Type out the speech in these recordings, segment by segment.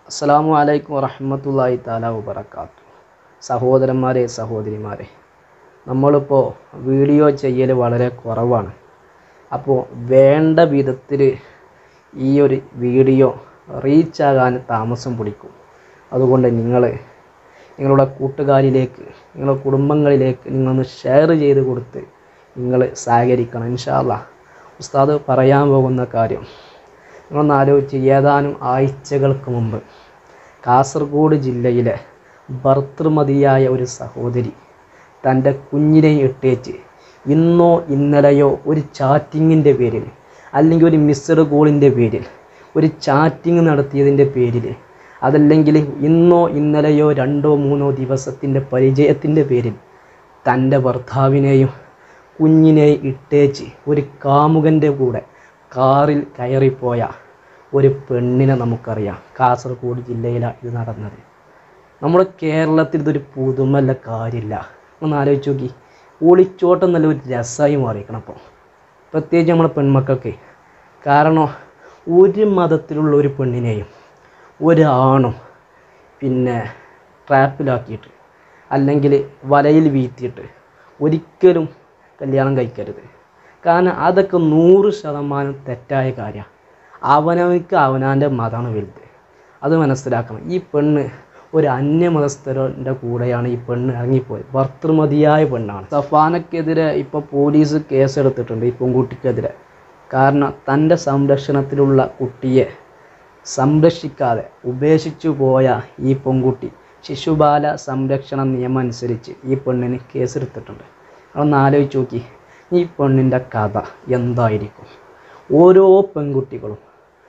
അസ്സാമു അലൈക്കും വറഹമത്തല്ലാഹി താല വബർക്കാത്തു സഹോദരന്മാരെ സഹോദരിമാരെ നമ്മളിപ്പോൾ വീഡിയോ ചെയ്യൽ വളരെ കുറവാണ് അപ്പോൾ വേണ്ട വിധത്തിൽ ഈ ഒരു വീഡിയോ റീച്ചാകാൻ താമസം പിടിക്കും അതുകൊണ്ട് നിങ്ങൾ നിങ്ങളുടെ കൂട്ടുകാരിലേക്ക് നിങ്ങളുടെ കുടുംബങ്ങളിലേക്ക് നിങ്ങളൊന്ന് ഷെയർ ചെയ്ത് കൊടുത്ത് നിങ്ങൾ സഹകരിക്കണം ഇൻഷാല്ല ഉസ്താദ് പറയാൻ പോകുന്ന കാര്യം നിങ്ങളൊന്ന് ആലോചിച്ച് ഏതാനും ആഴ്ചകൾക്ക് മുമ്പ് കാസർഗോഡ് ജില്ലയിലെ ഭർത്തൃമതിയായ ഒരു സഹോദരി തൻ്റെ കുഞ്ഞിനെ ഇട്ടേച്ച് ഇന്നോ ഇന്നലെയോ ഒരു ചാറ്റിങ്ങിൻ്റെ പേരിൽ അല്ലെങ്കിൽ ഒരു മിസ്ഡ് കോളിൻ്റെ പേരിൽ ഒരു ചാറ്റിങ് നടത്തിയതിൻ്റെ പേരിൽ അതല്ലെങ്കിൽ ഇന്നോ ഇന്നലെയോ രണ്ടോ മൂന്നോ ദിവസത്തിൻ്റെ പരിചയത്തിൻ്റെ പേരിൽ തൻ്റെ ഭർത്താവിനെയും കുഞ്ഞിനെയും ഇട്ടേച്ച് ഒരു കാമുകൻ്റെ കൂടെ കാറിൽ കയറിപ്പോയ ഒരു പെണ്ണിനെ നമുക്കറിയാം കാസർഗോഡ് ജില്ലയിലാണ് ഇത് നടന്നത് നമ്മുടെ കേരളത്തിൽ ഇതൊരു പുതുമല്ല കാര്യമില്ല ഒന്ന് ആലോചിച്ച് നോക്കി ഒളിച്ചോട്ടം നല്ല ഒരു രസമായി മാറിയിരിക്കണം അപ്പോൾ പ്രത്യേകിച്ച് നമ്മുടെ പെൺമക്കൾക്ക് കാരണം ഒരു മതത്തിലുള്ള ഒരു പെണ്ണിനെയും ഒരാണും പിന്നെ ട്രാപ്പിലാക്കിയിട്ട് അല്ലെങ്കിൽ വലയിൽ വീഴ്ത്തിയിട്ട് ഒരിക്കലും കല്യാണം കഴിക്കരുത് കാരണം അതൊക്കെ നൂറ് ശതമാനം തെറ്റായ കാര്യമാണ് അവനവർക്ക് അവനാൻ്റെ മതമാണ് വലുത് അത് മനസ്സിലാക്കണം ഈ പെണ്ണ് ഒരു അന്യമതസ്ഥരുടെ കൂടെയാണ് ഈ പെണ്ണ് ഇറങ്ങിപ്പോയത് ഭർത്തൃമതിയായ പെണ്ണാണ് സഫാനക്കെതിരെ ഇപ്പോൾ പോലീസ് കേസെടുത്തിട്ടുണ്ട് ഈ പെൺകുട്ടിക്കെതിരെ കാരണം തൻ്റെ സംരക്ഷണത്തിലുള്ള കുട്ടിയെ സംരക്ഷിക്കാതെ ഉപേക്ഷിച്ചു പോയ ഈ പെൺകുട്ടി ശിശുബാല സംരക്ഷണ നിയമം അനുസരിച്ച് ഈ പെണ്ണിന് കേസെടുത്തിട്ടുണ്ട് അതൊന്ന് ആലോചിച്ച് നോക്കി ഈ പെണ്ണിൻ്റെ കഥ എന്തായിരിക്കും ഓരോ പെൺകുട്ടികളും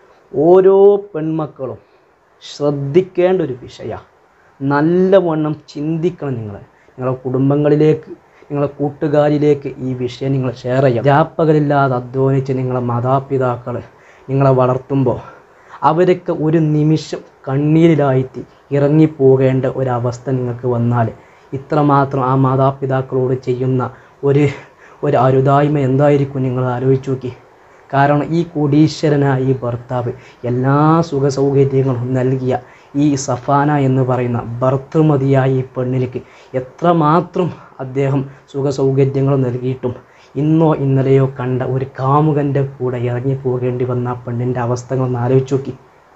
ഓരോ പെൺമക്കളും ശ്രദ്ധിക്കേണ്ട ഒരു വിഷയമാണ് നല്ലവണ്ണം ചിന്തിക്കണം നിങ്ങൾ നിങ്ങളുടെ കുടുംബങ്ങളിലേക്ക് നിങ്ങളുടെ കൂട്ടുകാരിലേക്ക് ഈ വിഷയം നിങ്ങൾ ഷെയർ ചെയ്യുക രാപ്പകലില്ലാതെ അധ്വാനിച്ച് നിങ്ങളെ മാതാപിതാക്കൾ നിങ്ങളെ വളർത്തുമ്പോൾ അവരൊക്കെ ഒരു നിമിഷം കണ്ണീരിലായിട്ട് ഇറങ്ങിപ്പോകേണ്ട ഒരവസ്ഥ നിങ്ങൾക്ക് വന്നാൽ ഇത്രമാത്രം ആ മാതാപിതാക്കളോട് ചെയ്യുന്ന ഒരു ഒരു അരുതായ്മ എന്തായിരിക്കും നിങ്ങൾ ആലോചിച്ച് നോക്കി കാരണം ഈ കോടീശ്വരനായ ഈ ഭർത്താവ് എല്ലാ സുഖ സൗകര്യങ്ങളും നൽകിയ ഈ സഫാന എന്ന് പറയുന്ന ഭർത്തൃമതിയായ ഈ പെണ്ണിലേക്ക് എത്രമാത്രം അദ്ദേഹം സുഖ സൗകര്യങ്ങൾ നൽകിയിട്ടും ഇന്നോ ഇന്നലെയോ കണ്ട ഒരു കാമുകൻ്റെ കൂടെ ഇറങ്ങി പോകേണ്ടി വന്ന ആ പെണ്ണിൻ്റെ അവസ്ഥകളൊന്ന് ആലോചിച്ച് നോക്കി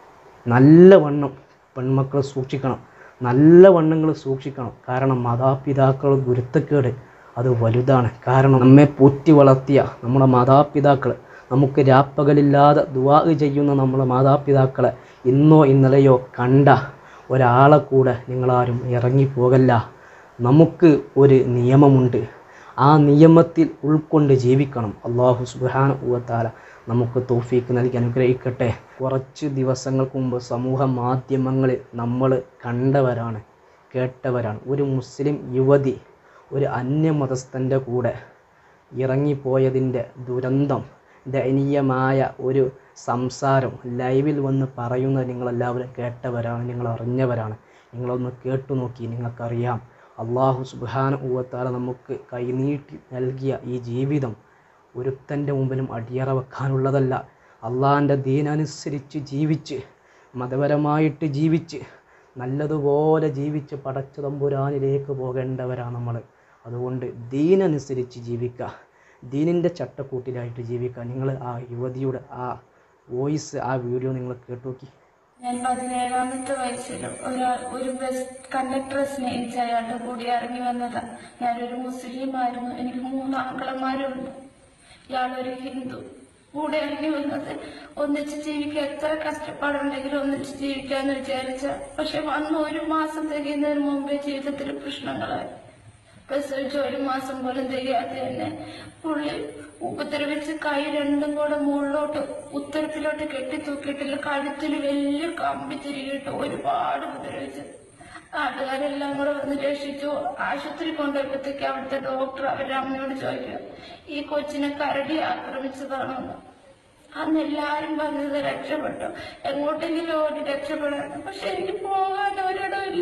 നല്ലവണ്ണം പെൺമക്കൾ സൂക്ഷിക്കണം നല്ല വണ്ണങ്ങൾ സൂക്ഷിക്കണം കാരണം മാതാപിതാക്കൾ ഗുരുത്തക്കേട് അത് വലുതാണ് കാരണം നമ്മെ പോറ്റി വളർത്തിയ നമ്മുടെ മാതാപിതാക്കൾ നമുക്ക് രാപ്പകലില്ലാതെ ദുവാ ചെയ്യുന്ന നമ്മുടെ മാതാപിതാക്കളെ ഇന്നോ ഇന്നലെയോ കണ്ട ഒരാളെ കൂടെ നിങ്ങളാരും ഇറങ്ങിപ്പോകല്ല നമുക്ക് ഒരു നിയമമുണ്ട് ആ നിയമത്തിൽ ഉൾക്കൊണ്ട് ജീവിക്കണം അള്ളാഹു സുബാന ഉവത്താല നമുക്ക് തോഫീക്ക് നൽകി അനുഗ്രഹിക്കട്ടെ കുറച്ച് ദിവസങ്ങൾക്ക് മുമ്പ് സമൂഹ മാധ്യമങ്ങളിൽ നമ്മൾ കണ്ടവരാണ് കേട്ടവരാണ് ഒരു മുസ്ലിം യുവതി ഒരു അന്യമതസ്ഥൻ്റെ കൂടെ ഇറങ്ങിപ്പോയതിൻ്റെ ദുരന്തം ദയനീയമായ ഒരു സംസാരം ലൈവിൽ വന്ന് പറയുന്നത് നിങ്ങളെല്ലാവരും കേട്ടവരാണ് നിങ്ങൾ അറിഞ്ഞവരാണ് നിങ്ങളൊന്ന് കേട്ടു നോക്കി നിങ്ങൾക്കറിയാം അള്ളാഹു സുബാന ഊവത്താല നമുക്ക് കൈനീട്ടി നൽകിയ ഈ ജീവിതം ഒരുത്തൻ്റെ മുമ്പിലും അടിയറ വെക്കാനുള്ളതല്ല അള്ളാഹിൻ്റെ ദീനനുസരിച്ച് ജീവിച്ച് മതപരമായിട്ട് ജീവിച്ച് നല്ലതുപോലെ ജീവിച്ച് പടച്ച തമ്പുരാനിലേക്ക് പോകേണ്ടവരാണ് നമ്മൾ അതുകൊണ്ട് ദീനനുസരിച്ച് ജീവിക്കുക ദീനിൻ്റെ ചട്ടക്കൂട്ടിലായിട്ട് ജീവിക്കുക നിങ്ങൾ ആ യുവതിയുടെ ആ വോയിസ് ആ വീഡിയോ നിങ്ങൾ കേട്ടു നോക്കി ഞാൻ പതിനേഴാമത്തെ വയസ്സിൽ ഒരാൾ ഒരു ബസ് കണ്ടക്ടറെ സ്നേഹിച്ച് അയാളുടെ കൂടി ഇറങ്ങി വന്നതാ ഞാനൊരു മുസ്ലിം ആയിരുന്നു എനിക്ക് മൂന്ന് ആംഗളന്മാരുണ്ട് ഇയാളൊരു ഹിന്ദു കൂടെ ഇറങ്ങി വന്നത് ഒന്നിച്ച് ജീവിക്കാൻ എത്ര കഷ്ടപ്പാടുണ്ടെങ്കിലും ഒന്നിച്ച് ജീവിക്കാന്ന് വിചാരിച്ച പക്ഷെ വന്ന് ഒരു മാസം തികയുന്നതിന് മുമ്പേ ജീവിതത്തിൽ പ്രശ്നങ്ങളായി പ്രസവിച്ച ഒരു മാസം പോലും തികയാതെ തന്നെ പുള്ളി ഉപദ്രവിച്ച് കൈ രണ്ടും കൂടെ മുകളിലോട്ട് ഉത്തരത്തിലോട്ട് കെട്ടി തൂക്കിയിട്ടില്ല കഴുത്തിൽ വലിയ കമ്പി തിരികിട്ട് ഒരുപാട് ഉപദ്രവിച്ചു നാട്ടുകാരെല്ലാം കൂടെ വന്ന് രക്ഷിച്ചു ആശുപത്രി കൊണ്ടുപോയപ്പോഴത്തേക്ക് അവിടുത്തെ ഡോക്ടർ അവരുടെ അമ്മയോട് ചോദിക്കുക ഈ കൊച്ചിനെ കരടി ആക്രമിച്ചതാണെന്ന് അന്ന് എല്ലാരും പറഞ്ഞത് രക്ഷപ്പെട്ടു എങ്ങോട്ടെങ്കിലും ഓടി രക്ഷപ്പെടാൻ പക്ഷെ എനിക്ക് പോകാൻ ഒരിടമില്ല